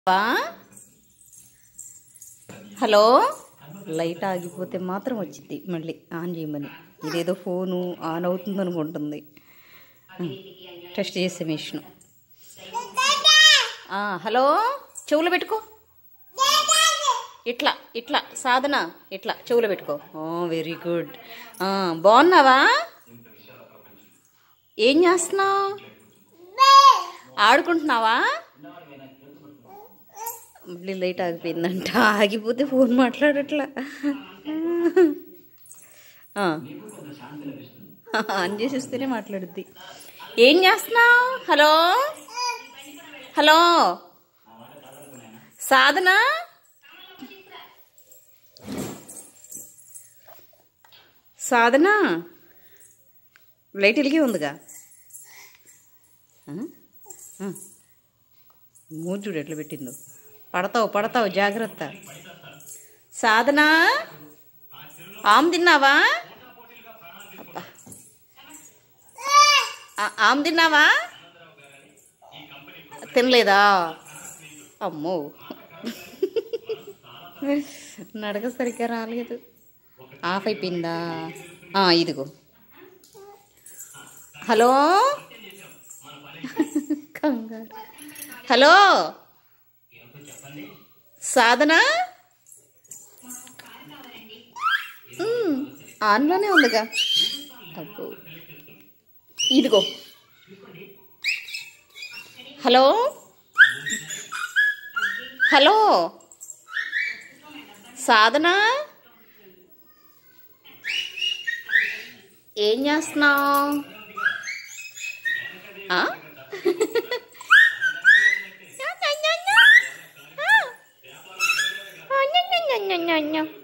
వా? Hello light ఆగిపోతే మాత్రం వచ్చింది మళ్ళీ ఆన్ చేయమని ఇదేదో ఫోను ఆన్ అవుతుంది అనుకుంటుంది టెస్ట్ చేసే మిషన్ ఆ, హలో చెవులు పెట్టుకో ఇట్లా ఇట్లా సాధన ఇట్లా చెవులు పెట్టుకో ఓ వెరీ గుడ్ బాగున్నావా ఏం చేస్తున్నావు ఆడుకుంటున్నావా మళ్ళీ లైట్ ఆగిపోయిందంట ఆగిపోతే ఫోన్ మాట్లాడట్లా ఆ. ఆన్ చేసేస్తేనే మాట్లాడుద్ది ఏం చేస్తున్నావు hello hello Sadhana Sadhana light వెలిగి ఉందిగా ఆ? ఆ. మూడు చూడు ఎట్లా పెట్టిందో పడతావు పడతావు జాగ్రత్త సాధన ఆమ్ తిన్నావా అబ్బా. ఆ- ఆమ్ తిన్నావా తినలేదా అమ్మో నడక సరిగ్గా రాలేదు ఆఫ్ అయిపోయిందా ఆ, ఇదిగో హలో కంగారు హలో సాధన మ్మ్, ఆన్లోనే ఉందిగా అబ్బో ఇదిగో హలో హలో సాధన ఏం చేస్తున్నావు ఆ? ఆ, న్య, న్య, న్య. ఆ. ఆ, న్య, న్య, న్య, న్య, న్య.